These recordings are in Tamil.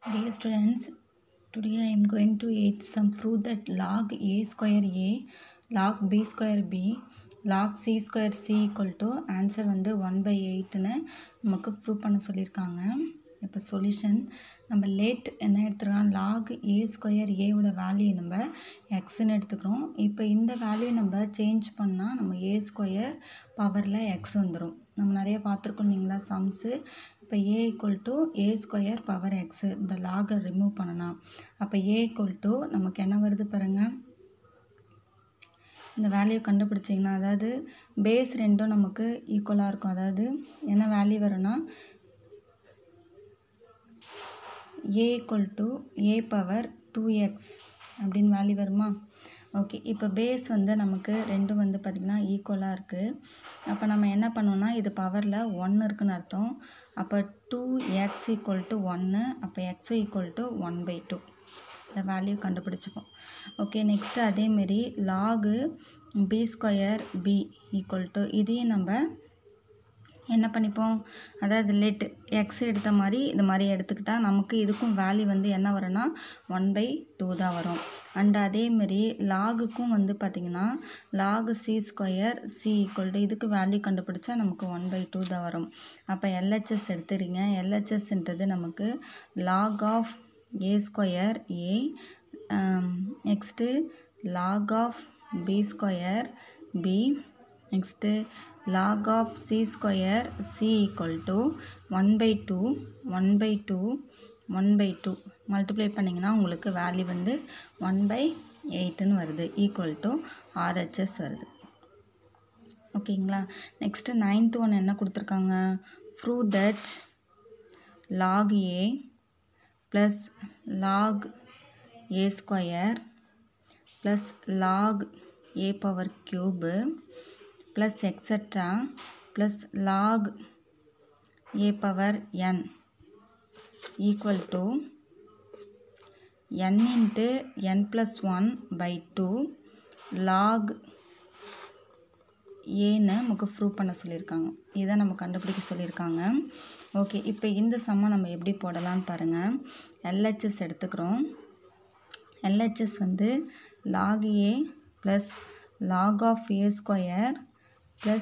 Dear students, today I am going to eat some proof that log a square a, log b square b, log c square c equal to answer வந்து ஒன் பை எயிட்னு நமக்கு ப்ரூவ் பண்ண சொல்லியிருக்காங்க இப்போ சொல்யூஷன் நம்ம லேட் என்ன எடுத்துக்கிறோம் லாக் ஏ ஸ்கொயர் ஏவோட வேல்யூ நம்ம எக்ஸ்ன்னு எடுத்துக்கிறோம் இப்போ இந்த வேல்யூ நம்ம சேஞ்ச் பண்ணால் நம்ம ஏ ஸ்கொயர் பவரில் எக்ஸ் வந்துடும் நம்ம நிறைய பார்த்துருக்கோம் இல்லைங்களா சம்ஸு இப்போ A equal to A square power X இந்த லாகை ரிமூவ் பண்ணலாம் அப்போ ஏ ஈக்குவல் டு நமக்கு என்ன வருது பாருங்கள் இந்த வேல்யூ கண்டுபிடிச்சிங்கன்னா அதாவது பேஸ் ரெண்டும் நமக்கு ஈக்குவலாக இருக்கும் அதாவது என்ன வேல்யூ வரும்னா A equal to A power two X அப்படின்னு வேல்யூ வருமா ஓகே இப்போ பேஸ் வந்து நமக்கு ரெண்டும் வந்து பார்த்திங்கன்னா ஈக்குவலாக இருக்குது அப்போ நம்ம என்ன பண்ணோம்னா இது பவரில் ஒன்று இருக்குன்னு அர்த்தம் அப்போ டூ எக்ஸ் ஈக்குவல் டு ஒன்று அப்போ X equal to one by two இந்த வேல்யூ கண்டுபிடிச்சிப்போம் ஓகே நெக்ஸ்ட்டு அதேமாரி log B square B equal to இதையும் நம்ம என்ன பண்ணிப்போம் அதாவது லெட் எக்ஸ் எடுத்த மாதிரி இது மாதிரி எடுத்துக்கிட்டால் நமக்கு இதுக்கும் வேல்யூ வந்து என்ன வரும்னா ஒன் பை டூ தான் வரும் அண்ட் அதேமாரி லாகுக்கும் வந்து பார்த்திங்கன்னா log C square C equal to இதுக்கு வேல்யூ கண்டுபிடிச்சா நமக்கு ஒன் பை டூ தான் வரும் அப்போ எல்ஹெச்எஸ் எடுத்துறீங்க எல்ஹெச்எஸ்ன்றது நமக்கு log of A square A next log of B square B next log of c square c equal to 1 by 2 1 by 2 1 by 2 multiply பண்ணிங்கன்னா உங்களுக்கு வேல்யூ வந்து ஒன் பை எயிட்டுன்னு வருது ஈக்குவல் டு ஆர்ஹெச்எஸ் வருது ஓகேங்களா நெக்ஸ்ட்டு நைன்த் ஒன் என்ன கொடுத்துருக்காங்க prove that log A plus log A square plus log A power cube plus etc plus log a power n equal to n into n plus 1 by 2 log ஏன்னு நமக்கு ப்ரூவ் பண்ண சொல்லியிருக்காங்க இதை நம்ம கண்டுபிடிக்க சொல்லியிருக்காங்க ஓகே இப்போ இந்த சம்மை நம்ம எப்படி போடலான்னு பாருங்கள் எல்ஹெச்எஸ் எடுத்துக்கிறோம் எல்ஹெச்எஸ் வந்து log A plus log of A square plus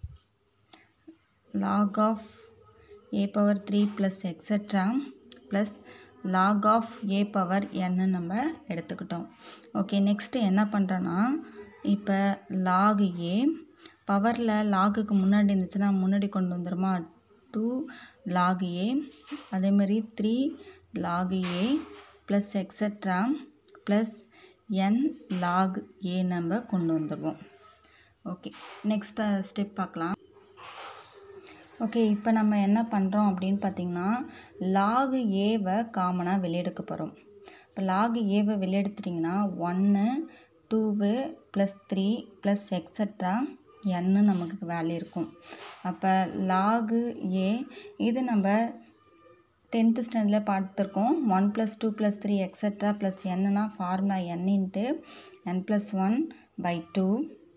log of a power 3 plus etc plus log of a power n நம்ம எடுத்துக்கிட்டோம் ஓகே நெக்ஸ்ட்டு என்ன பண்ணுறோன்னா இப்போ லாக் ஏ பவரில் லாகுக்கு முன்னாடி இருந்துச்சுன்னா முன்னாடி கொண்டு வந்துருமா டூ லாக் ஏ அதேமாதிரி three log A plus extra plus N log A நம்ம கொண்டு வந்துடுவோம் ஓகே நெக்ஸ்ட் ஸ்டெப் பார்க்கலாம் ஓகே இப்போ நம்ம என்ன பண்ணுறோம் அப்படின்னு பார்த்திங்கன்னா லாகு ஏவை காமனாக வெளியெடுக்க போகிறோம் இப்போ லாகு ஏவை வெளியெடுத்துட்டிங்கன்னா ஒன்று two plus three plus extra N நமக்கு வேல்யூ இருக்கும் அப்போ லாகு ஏ இது நம்ம டென்த்து ஸ்டாண்டர்டில் பார்த்துருக்கோம் one plus two plus three extra plus என்னன்னா formula N into N plus one by two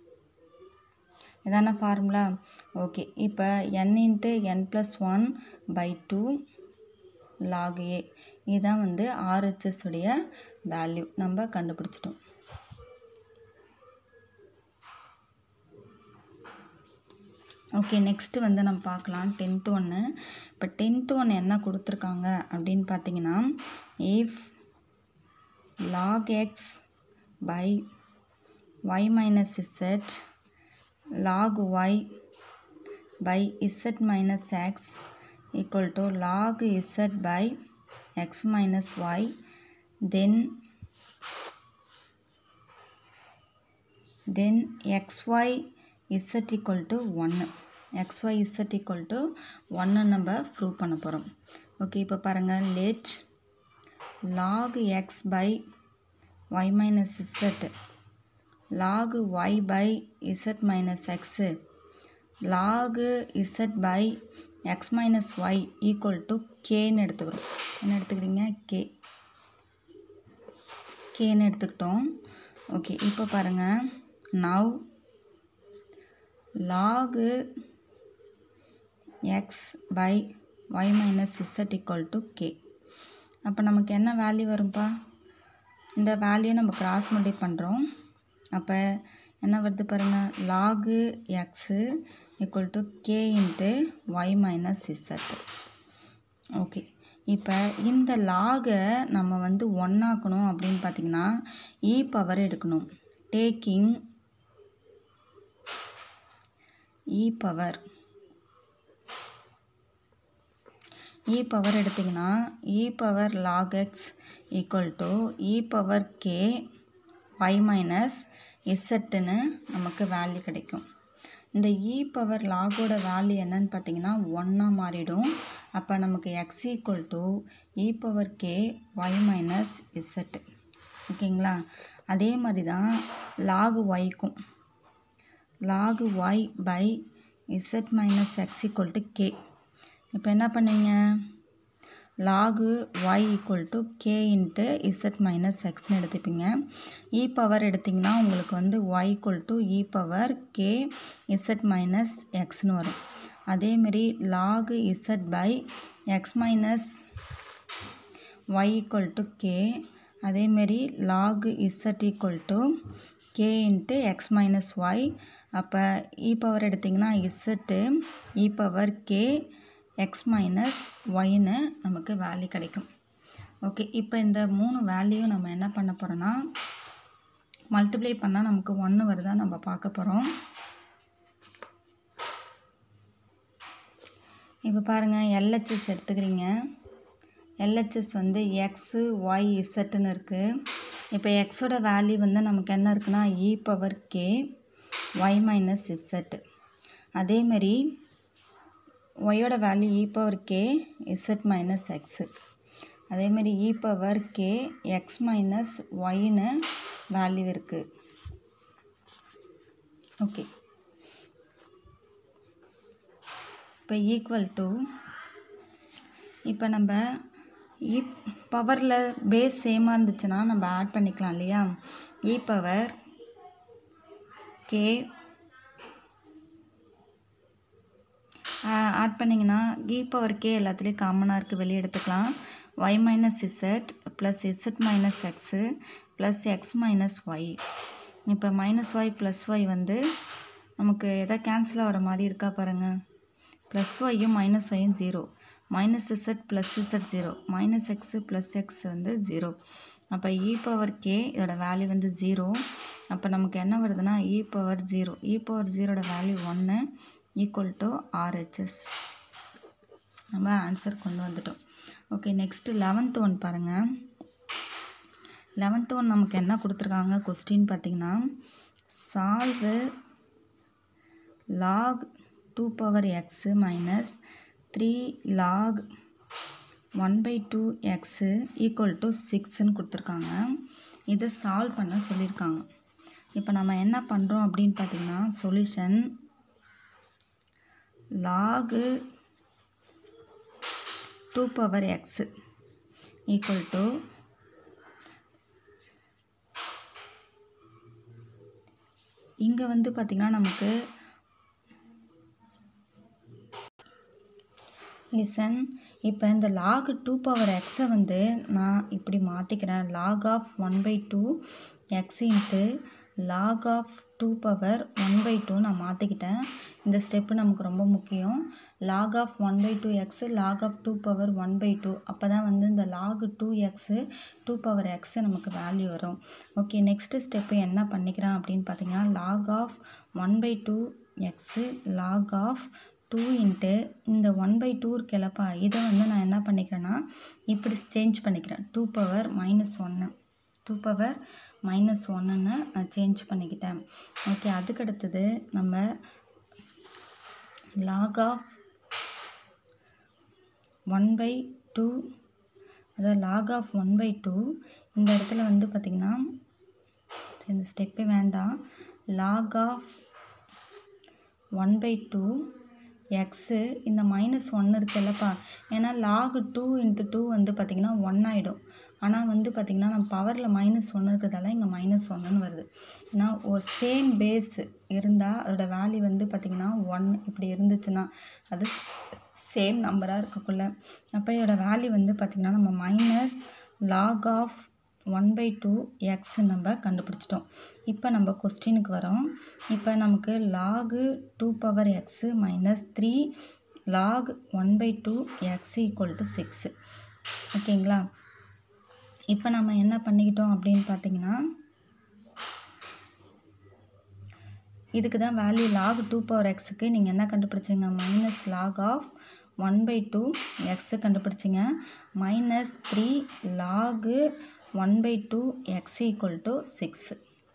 இதான ஃபார்முலா ஓகே இப்போ N into N plus one by two log A இதுதான் வந்து ஆர்ஹெச்எஸ் உடைய வேல்யூ நம்ம கண்டுபிடிச்சிட்டோம் ஓகே நெக்ஸ்ட்டு வந்து நம்ம பார்க்கலாம் டென்த்து ஒன்று இப்போ டென்த்து ஒன்று என்ன கொடுத்துருக்காங்க அப்படின்னு பார்த்தீங்கன்னா if log X by Y minus Z log y by z minus x equal to log z by x minus y then then xy z equal to 1 xy z equal to 1 நம்ம ப்ரூவ் பண்ண போகிறோம் ஓகே இப்போ பாருங்கள் let log x by y minus z log y by z minus x log z by x minus y equal to kன்னு எடுத்துக்கிறோம் என்ன எடுத்துக்கிறீங்க k kன்னு எடுத்துக்கிட்டோம் ஓகே இப்போ பாருங்கள் now log x by y minus z equal to k அப்போ நமக்கு என்ன வேல்யூ வரும்ப்பா இந்த வேல்யூ நம்ம கிராஸ் மல்டி பண்ணுறோம் அப்போ என்ன வருது பாருங்கள் log X equal to K into Y minus Z okay இப்போ இந்த லாகை நம்ம வந்து ஒன்னாக்கணும் அப்படின்னு பார்த்தீங்கன்னா இ பவர் எடுக்கணும் taking E power E power எடுத்திங்கன்னா E power log X equal to E power K Y minus இசட்டுன்னு நமக்கு வேல்யூ கிடைக்கும் இந்த இ பவர் லாகோட வேல்யூ என்னன்னு பார்த்தீங்கன்னா ஒன்னாக மாறிடும் அப்போ நமக்கு X equal to E power K Y minus Z ஓகேங்களா அதே மாதிரி தான் லாகு ஒய்க்கும் log Y by Z minus X equal to K இப்போ என்ன பண்ணுவீங்க log Y equal to K into Z minus எக்ஸ்னு எடுத்துப்பீங்க இ பவர் எடுத்திங்கன்னா உங்களுக்கு வந்து Y equal to E power K Z minus எக்ஸ்னு வரும் அதேமாரி log Z by X minus Y equal to K அதேமாரி log Z equal to K into X minus Y அப்போ இ பவர் எடுத்திங்கன்னா Z E power K X minus ஒய்னு நமக்கு வேல்யூ கிடைக்கும் ஓகே இப்போ இந்த மூணு வேல்யூ நம்ம என்ன பண்ண போகிறோன்னா மல்டிப்ளை பண்ணால் நமக்கு ஒன்று வருதா நம்ம பார்க்க போகிறோம் இப்போ பாருங்கள் எல்ஹெச்எஸ் எடுத்துக்கிறீங்க எல்ஹெச்எஸ் வந்து எக்ஸு ஒய் இசட்டுன்னு இருக்குது இப்போ எக்ஸோட வேல்யூ வந்து நமக்கு என்ன இருக்குன்னா E power K Y minus Z அதேமாரி ஒய்யோட value E power K Z minus X அதேமாரி E power K X minus ஒய்னு வேல்யூ இருக்குது ஓகே இப்போ ஈக்குவல் டு இப்போ நம்ம இ பவரில் பேஸ் சேமாக இருந்துச்சுன்னா நம்ம ஆட் பண்ணிக்கலாம் இல்லையா இ பவர் கே ஆட் பண்ணிங்கன்னா இ பவர் கே எல்லாத்துலேயும் காமனாக இருக்குது வெளியே எடுத்துக்கலாம் Y minus Z plus Z minus X plus X minus Y இப்போ மைனஸ் ஒய் ப்ளஸ் ஒய் வந்து நமக்கு எதோ கேன்சல் ஆகிற மாதிரி இருக்கா பாருங்கள் ப்ளஸ் ஒய்யும் மைனஸ் ஒய்யும் zero minus Z plus Z zero minus X plus X வந்து ஜீரோ அப்போ இ பவர் கே இதோட வேல்யூ வந்து ஜீரோ அப்போ நமக்கு என்ன வருதுன்னா E power zero E power ஜீரோட வேல்யூ ஒன்று ஈக்குவல் டு ஆர்ஹெச்எஸ் நம்ம ஆன்சர் கொண்டு வந்துட்டோம் ஓகே நெக்ஸ்ட்டு லெவன்த் ஒன் பாருங்கள் லெவன்த் ஒன் நமக்கு என்ன கொடுத்துருக்காங்க கொஸ்டின் பார்த்தீங்கன்னா solve log two power x minus three log one by two X equal to சிக்ஸ்ன்னு கொடுத்துருக்காங்க இதை சால்வ் பண்ண சொல்லியிருக்காங்க இப்போ நம்ம என்ன பண்ணுறோம் அப்படின்னு பார்த்தீங்கன்னா solution log two power X equal to இங்கே வந்து பார்த்திங்கன்னா நமக்கு லிசன் இப்போ இந்த லாக் டூ பவர் எக்ஸை வந்து நான் இப்படி மாற்றிக்கிறேன் log of one by two X into log of two power one by two நான் மாற்றிக்கிட்டேன் இந்த ஸ்டெப்பு நமக்கு ரொம்ப முக்கியம் log of one by two X log of two power one by two அப்போ தான் வந்து இந்த log two X two power X நமக்கு வேல்யூ வரும் ஓகே நெக்ஸ்ட்டு ஸ்டெப்பு என்ன பண்ணிக்கிறேன் அப்படின்னு பார்த்தீங்கன்னா log of one by two X log of two into இந்த ஒன் பை டூ இருக்கலப்பா இதை வந்து நான் என்ன பண்ணிக்கிறேன்னா இப்படி சேஞ்ச் பண்ணிக்கிறேன் டூ பவர் மைனஸ் ஒன்று டூ பவர் மைனஸ் ஒன்றுன்னு நான் சேஞ்ச் பண்ணிக்கிட்டேன் ஓகே அதுக்கு அடுத்தது நம்ம log of one by two அதாவது log of one by two இந்த இடத்துல வந்து பார்த்திங்கன்னா சரி, இந்த ஸ்டெப்பே வேண்டாம் log of one by two X இந்த மைனஸ் ஒன்று இருக்குல்லப்பா ஏன்னா லாக் டூ இன்ட்டு டூ வந்து பார்த்திங்கன்னா ஒன் ஆகிடும் ஆனால் வந்து பார்த்திங்கன்னா நம்ம பவரில் மைனஸ் ஒன்று இருக்கிறதால இங்கே மைனஸ் ஒன்றுன்னு வருது ஏன்னா ஒரு சேம் பேஸ் இருந்தால் அதோட வேல்யூ வந்து பார்த்திங்கன்னா ஒன் இப்படி இருந்துச்சுன்னா அது சேம் நம்பராக இருக்கக்குள்ள அப்போ இதோட வேல்யூ வந்து பார்த்திங்கன்னா நம்ம minus log of one by two x நம்ம கண்டுபிடிச்சிட்டோம் இப்போ நம்ம கொஸ்டினுக்கு வரோம் இப்போ நமக்கு log two power x minus three log one by two x equal to six ஓகேங்களா இப்போ நம்ம என்ன பண்ணிக்கிட்டோம் அப்படின்னு பார்த்தீங்கன்னா இதுக்கு தான் வேல்யூ லாக் டூ பவர் எக்ஸுக்கு நீங்கள் என்ன கண்டுபிடிச்சிங்க minus log of one by two x கண்டுபிடிச்சிங்க minus three log one by two x equal to six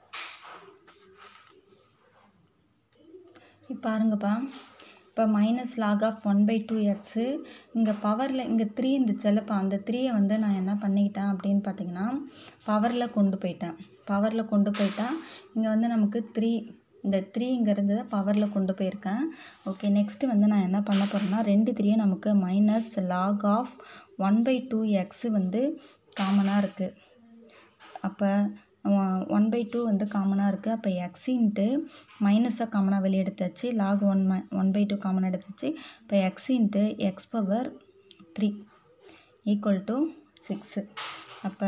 பாருங்கப்பா இப்போ minus log of one by two x இங்கே பவரில் இங்கே த்ரீ இருந்துச்சுல்லப்பா அந்த த்ரீயை வந்து நான் என்ன பண்ணிக்கிட்டேன் அப்படின்னு பார்த்தீங்கன்னா பவரில் கொண்டு போயிட்டேன் பவரில் கொண்டு போயிட்டா இங்கே வந்து நமக்கு த்ரீ இந்த த்ரீங்கிறது பவரில் கொண்டு போயிருக்கேன் ஓகே நெக்ஸ்ட்டு வந்து நான் என்ன பண்ண போகிறேன்னா ரெண்டு த்ரீயும் நமக்கு minus log of one by two x வந்து காமனாக இருக்குது அப்போ ஒன் பை டூ வந்து காமனாக இருக்குது அப்போ எக்ஸ் இன்ட்டு மைனஸாக காமனாக வெளியே எடுத்தாச்சு log one my one by two காமனாக எடுத்தாச்சு இப்போ x into x power three equal to six அப்போ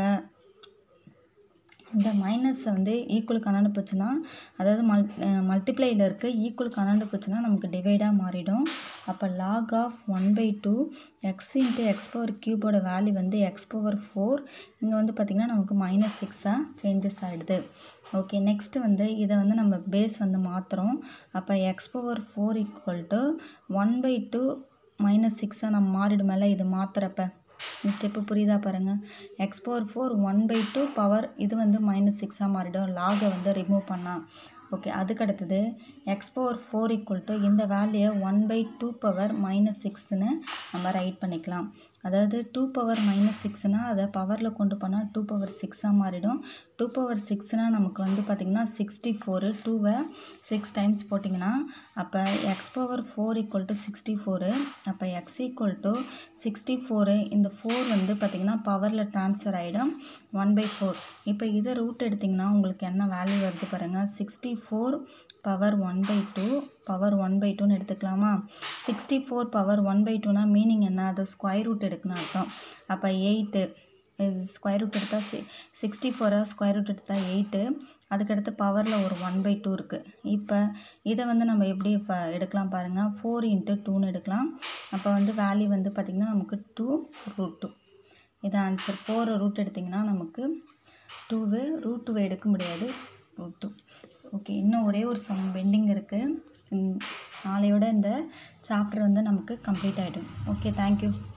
இந்த மைனஸை வந்து ஈக்குவல் கனாண்டு போச்சுன்னா அதாவது மல் மல்டிப்ளையில் இருக்க ஈக்குவல் கனாண்டு போச்சுன்னா நமக்கு டிவைடாக மாறிடும் அப்போ log of one by two X into x power க்யூபோட வேல்யூ வந்து எக்ஸ் பவர் ஃபோர் இங்கே வந்து பார்த்திங்கன்னா நமக்கு மைனஸ் சிக்ஸாக சேஞ்சஸ் ஆகிடுது ஓகே நெக்ஸ்ட்டு வந்து இதை வந்து நம்ம பேஸ் வந்து மாற்றுறோம் அப்போ x power four equal to one by two minus சிக்ஸாக நம்ம மாறிடுமேல இது மாற்றுறப்ப இந்த ஸ்டெப்பு புரியுதா பாருங்கள் x power four one by two power இது வந்து மைனஸ் சிக்ஸாக மாறிடும் லாகை வந்து ரிமூவ் பண்ணால் ஓகே அதுக்கு அடுத்தது x power four equal to இந்த வேல்யூயை one by two power minus சிக்ஸ்னு நம்ம ரைட் பண்ணிக்கலாம் அதாவது டூ பவர் மைனஸ் சிக்ஸ்னால் அதை பவரில் கொண்டு போனால் டூ பவர் சிக்ஸாக மாறிடும் டூ பவர் சிக்ஸ்னால் நமக்கு வந்து பார்த்திங்கன்னா சிக்ஸ்டி ஃபோரு டூவை சிக்ஸ் டைம்ஸ் போட்டிங்கன்னா அப்போ x power four equal to sixty four அப்போ X equal to sixty four இந்த ஃபோர் வந்து பார்த்திங்கன்னா பவரில் ட்ரான்ஸ்ஃபர் ஆகிடும் ஒன் பை ஃபோர் இப்போ இதை ரூட் எடுத்திங்கன்னா உங்களுக்கு என்ன வேல்யூ வருது பாருங்கள் sixty four power one by two power one by டூன்னு எடுத்துக்கலாமா sixty four power one by டூனா மீனிங் என்ன அது ஸ்கொயர் ரூட் எடுக்கணும் அர்த்தம் அப்போ எயிட்டு ஸ்கொயர் ரூட் எடுத்தால் சி சிக்ஸ்டி ஃபோரை ஸ்கொயர் ரூட் எடுத்தால் எயிட்டு அதுக்கடுத்து பவரில் ஒரு ஒன் பை டூ இருக்குது இப்போ இதை வந்து நம்ம எப்படி இப்போ எடுக்கலாம் பாருங்கள் ஃபோர் இன்ட்டு டூன்னு எடுக்கலாம் அப்போ வந்து வேல்யூ வந்து பார்த்திங்கன்னா நமக்கு டூ ரூட் டூ இது ஆன்சர் ஃபோர் ரூட் எடுத்திங்கன்னா நமக்கு டூவு ரூட் டூவை எடுக்க முடியாது ரூட் டூ ஓகே இன்னும் ஒரே ஒரு சம் பெண்டிங் இருக்குது நாளையோட இந்த சாப்டர் வந்து நமக்கு கம்ப்ளீட் ஆகிடும் ஓகே தேங்க்யூ